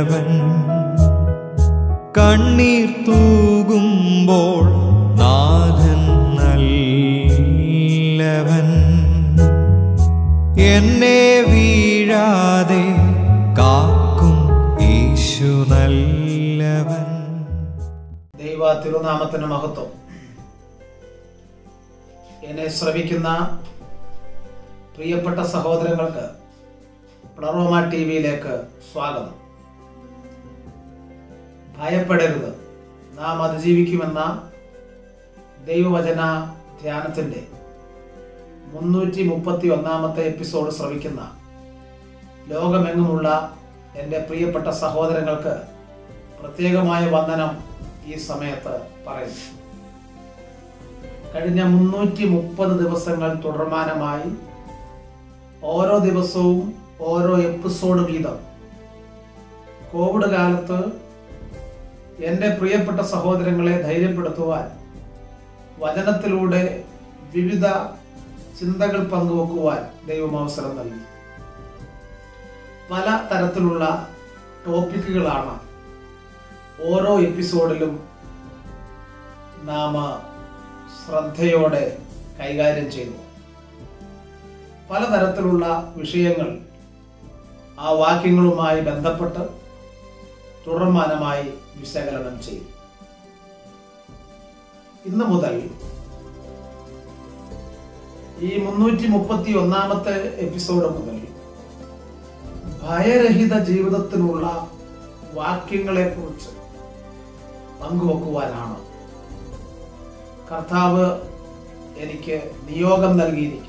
നല്ലവൻ കണ്ണീർ തൂകുമ്പോൾ നാഥൻ നല്ലവൻ എന്നെ വീഴാതെ കാക്കും യേശു നല്ലവൻ ദൈവ തിരുനാമത്തിന് മഹത്വം എന്നെ ശ്രവിക്കുന്ന പ്രിയപ്പെട്ട സഹോദരങ്ങൾക്ക് പ്ലറോമ ടി വിയിലേക്ക് സ്വാഗതം ഭയപ്പെടരുത് നാം അതിജീവിക്കുമെന്ന ദൈവവചന ധ്യാനത്തിൻ്റെ മുന്നൂറ്റി മുപ്പത്തി ഒന്നാമത്തെ എപ്പിസോഡ് ശ്രവിക്കുന്ന ലോകമെങ്ങുമുള്ള എൻ്റെ പ്രിയപ്പെട്ട സഹോദരങ്ങൾക്ക് പ്രത്യേകമായ വന്ദനം ഈ സമയത്ത് പറയുന്നു കഴിഞ്ഞ മുന്നൂറ്റി മുപ്പത് ദിവസങ്ങൾ തുടർമാനമായി ഓരോ ദിവസവും ഓരോ എപ്പിസോഡ് വീതം കോവിഡ് കാലത്ത് എൻ്റെ പ്രിയപ്പെട്ട സഹോദരങ്ങളെ ധൈര്യപ്പെടുത്തുവാൻ വചനത്തിലൂടെ വിവിധ ചിന്തകൾ പങ്കുവെക്കുവാൻ ദൈവം അവസരം നൽകി പല തരത്തിലുള്ള ടോപ്പിക്കുകളാണ് ഓരോ എപ്പിസോഡിലും നാം ശ്രദ്ധയോടെ കൈകാര്യം ചെയ്തു പലതരത്തിലുള്ള വിഷയങ്ങൾ ആ വാക്യങ്ങളുമായി ബന്ധപ്പെട്ട് തുടർമാനമായി വിശകലനം ചെയ്തു ഇന്ന് മുതൽ ഈ മുന്നൂറ്റി മുപ്പത്തി ഒന്നാമത്തെ എപ്പിസോഡ് മുതൽ ഭയരഹിത ജീവിതത്തിനുള്ള വാക്യങ്ങളെ കുറിച്ച് പങ്കുവെക്കുവാനാണ് കർത്താവ് എനിക്ക് നിയോഗം നൽകിയിരിക്കുന്നത്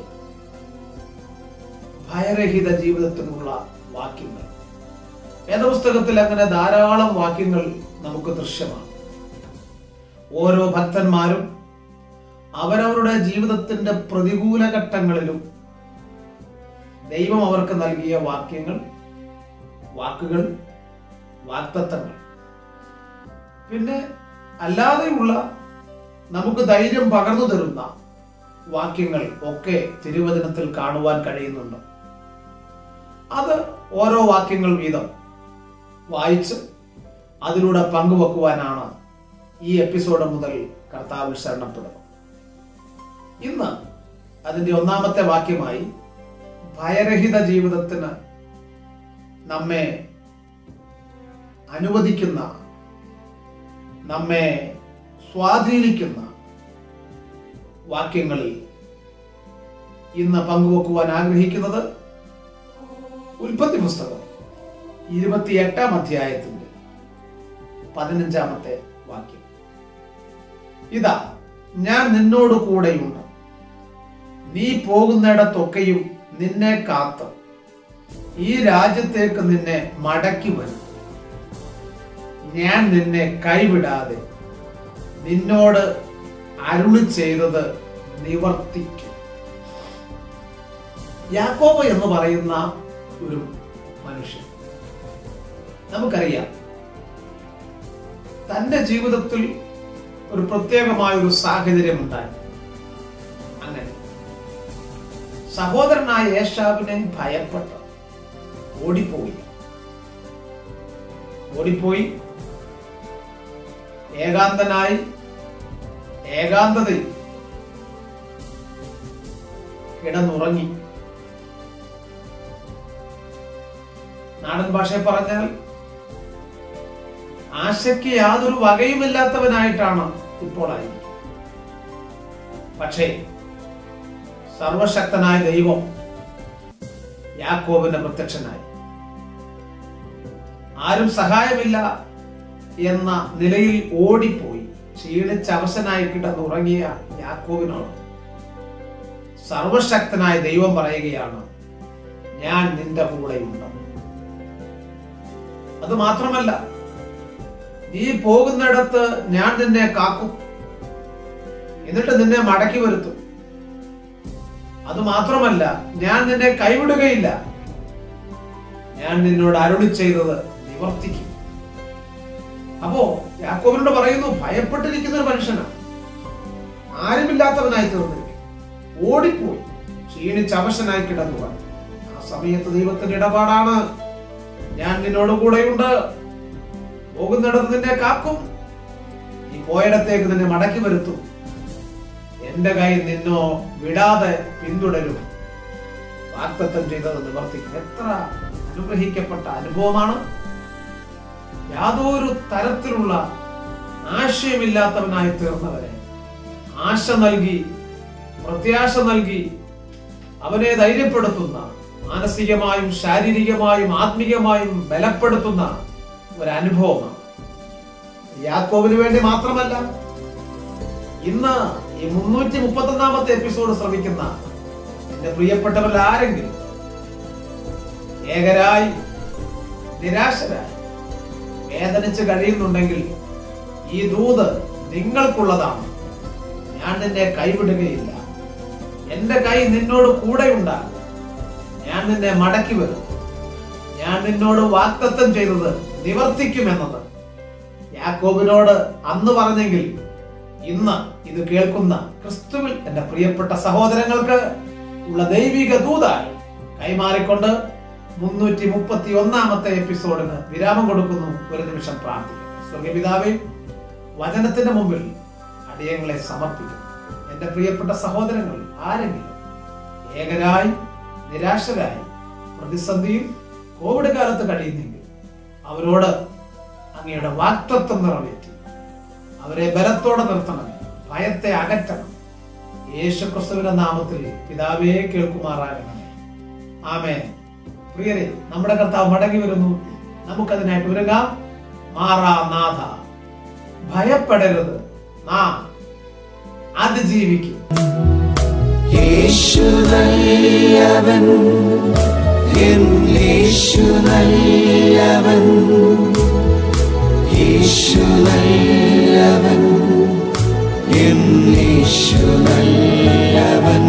ഭയരഹിത ജീവിതത്തിനുള്ള വാക്യങ്ങൾ വേദപുസ്തകത്തിൽ അങ്ങനെ ധാരാളം വാക്യങ്ങൾ നമുക്ക് ദൃശ്യമാണ് ഓരോ ഭക്തന്മാരും അവരവരുടെ ജീവിതത്തിന്റെ പ്രതികൂല ഘട്ടങ്ങളിലും ദൈവം അവർക്ക് നൽകിയ വാക്യങ്ങൾ വാക്കുകൾ വാക്തത്വങ്ങൾ പിന്നെ അല്ലാതെയുള്ള നമുക്ക് ധൈര്യം പകർന്നു തരുന്ന വാക്യങ്ങൾ ഒക്കെ തിരുവചനത്തിൽ കാണുവാൻ കഴിയുന്നുണ്ട് അത് ഓരോ വാക്യങ്ങൾ വീതം വായിച്ച് അതിലൂടെ പങ്കുവെക്കുവാനാണ് ഈ എപ്പിസോഡ് മുതൽ കർത്താവിൽ ശരണപ്പെടുന്നത് ഇന്ന് അതിന്റെ ഒന്നാമത്തെ വാക്യമായി ഭയരഹിത ജീവിതത്തിന് നമ്മെ അനുവദിക്കുന്ന നമ്മെ സ്വാധീനിക്കുന്ന വാക്യങ്ങളിൽ ഇന്ന് പങ്കുവെക്കുവാൻ ആഗ്രഹിക്കുന്നത് ഉൽപ്പത്തി പുസ്തകം ഇരുപത്തിയെട്ടാം അധ്യായത്തിന്റെ പതിനഞ്ചാമത്തെ വാക്യം ഇതാ ഞാൻ നിന്നോട് കൂടെയുണ്ട് നീ പോകുന്നിടത്തൊക്കെയും നിന്നെ കാത്ത് ഈ രാജ്യത്തേക്ക് നിന്നെ മടക്കി വരും ഞാൻ നിന്നെ കൈവിടാതെ നിന്നോട് അരുളി ചെയ്തത് നിവർത്തിക്കും യാക്കോബ് എന്ന് പറയുന്ന ഒരു മനുഷ്യൻ നമുക്കറിയാം തന്റെ ജീവിതത്തിൽ ഒരു പ്രത്യേകമായ ഒരു സാഹചര്യം ഉണ്ടായി അങ്ങനെ സഹോദരനായ യേശാവിനെ ഭയപ്പെട്ട് ഓടിപ്പോയി ഓടിപ്പോയി ഏകാന്തനായി ഏകാന്തതയിൽ കിടന്നുറങ്ങി നാടൻ ഭാഷയിൽ പറഞ്ഞാൽ ആശയ്ക്ക് യാതൊരു വകയുമില്ലാത്തവനായിട്ടാണ് ഇപ്പോൾ ആയിരിക്കും പക്ഷേ സർവശക്തനായ ദൈവം യാക്കോബിന് പ്രത്യക്ഷനായി ആരും സഹായമില്ല എന്ന നിലയിൽ ഓടിപ്പോയി ക്ഷീണിച്ച് അവശനായി കിടന്നുറങ്ങിയ യാക്കോബിനോട് സർവശക്തനായ ദൈവം പറയുകയാണ് ഞാൻ നിന്റെ കൂടെയുണ്ട് അത് മാത്രമല്ല നീ പോകുന്നിടത്ത് ഞാൻ നിന്നെ കാക്കും എന്നിട്ട് നിന്നെ മടക്കി വരുത്തും അത് മാത്രമല്ല ഞാൻ നിന്നെ കൈവിടുകയില്ല ഞാൻ നിന്നോട് അരുളി ചെയ്തത് നിവർത്തിക്കും അപ്പോ യാക്കോബിനോട് പറയുന്നു ഭയപ്പെട്ടിരിക്കുന്ന ഒരു മനുഷ്യനാണ് ആരുമില്ലാത്തവനായി തീർന്നിരിക്കും ഓടിപ്പോയി ക്ഷീണിച്ച് അവശനായി കിടന്നു ആ സമയത്ത് ദൈവത്തിന്റെ ഇടപാടാണ് ഞാൻ നിന്നോട് കൂടെയുണ്ട് പോകുന്നിടത്ത് നിന്നെ കാക്കും നീ പോയിടത്തേക്ക് നിന്നെ മടക്കി വരുത്തും എന്റെ കൈ നിന്നോ വിടാതെ പിന്തുടരും വാക്തത്വം ചെയ്തത് നിവർത്തിക്കും എത്ര അനുഗ്രഹിക്കപ്പെട്ട അനുഭവമാണ് യാതൊരു തരത്തിലുള്ള ആശയമില്ലാത്തവനായി തീർന്നവരെ ആശ നൽകി പ്രത്യാശ നൽകി അവനെ ധൈര്യപ്പെടുത്തുന്ന മാനസികമായും ശാരീരികമായും ആത്മീയമായും ബലപ്പെടുത്തുന്ന ഒരു അനുഭവമാണ് യാക്കോബിന് വേണ്ടി മാത്രമല്ല ഇന്ന് ഈ മുന്നൂറ്റി മുപ്പത്തൊന്നാമത്തെ എപ്പിസോഡ് ശ്രമിക്കുന്ന എന്റെ പ്രിയപ്പെട്ടവരിൽ ആരെങ്കിലും ഏകരായി നിരാശരായി വേദനിച്ച് കഴിയുന്നുണ്ടെങ്കിൽ ഈ ദൂത് നിങ്ങൾക്കുള്ളതാണ് ഞാൻ നിന്നെ കൈവിടുകയില്ല എന്റെ കൈ നിന്നോട് കൂടെയുണ്ടാകും ഞാൻ നിന്നെ മടക്കി വരും ഞാൻ നിന്നോട് വാക്തത്വം ചെയ്തത് നിവർത്തിക്കുമെന്നത് യാക്കോബിനോട് അന്ന് പറഞ്ഞെങ്കിൽ ഇന്ന് ഇത് കേൾക്കുന്ന ക്രിസ്തുവിൽ എന്റെ പ്രിയപ്പെട്ട സഹോദരങ്ങൾക്ക് ഉള്ള ദൈവിക ദൂതായി കൈമാറിക്കൊണ്ട് മുന്നൂറ്റി മുപ്പത്തി ഒന്നാമത്തെ എപ്പിസോഡിന് വിരാമം കൊടുക്കുന്നു ഒരു നിമിഷം പ്രാർത്ഥിക്കും സ്വർഗപിതാവേ വചനത്തിന്റെ മുമ്പിൽ അടിയങ്ങളെ സമർപ്പിക്കുന്നു എന്റെ പ്രിയപ്പെട്ട സഹോദരങ്ങൾ ആരെങ്കിലും ഏകരായി നിരാശരായി പ്രതിസന്ധിയും കോവിഡ് കാലത്ത് കഴിയുന്നെങ്കിൽ അവരോട് അങ്ങയുടെ വാക്തത്വം നിറവേറ്റി അവരെ ബലത്തോടെ നിർത്തണം ഭയത്തെ അകറ്റണം യേശു ക്രിസ്തുവിന്റെ നാമത്തിൽ പിതാവേ കേൾക്കുമാറാകണമേ ആമേ പ്രിയരെ നമ്മുടെ കർത്താവ് മടങ്ങി വരുന്നു നമുക്കതിനായിട്ട് ഒരുങ്ങാം മാറാ നാഥ ഭയപ്പെടരുത് നാം അതിജീവിക്കും യേശു നല്ലവൻ എൻ യേശു നല്ലവൻ യേശു നല്ലവൻ എൻ യേശു നല്ലവൻ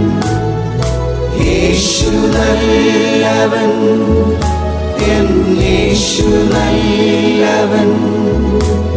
യേശു നല്ലവൻ എൻ യേശു നല്ലവൻ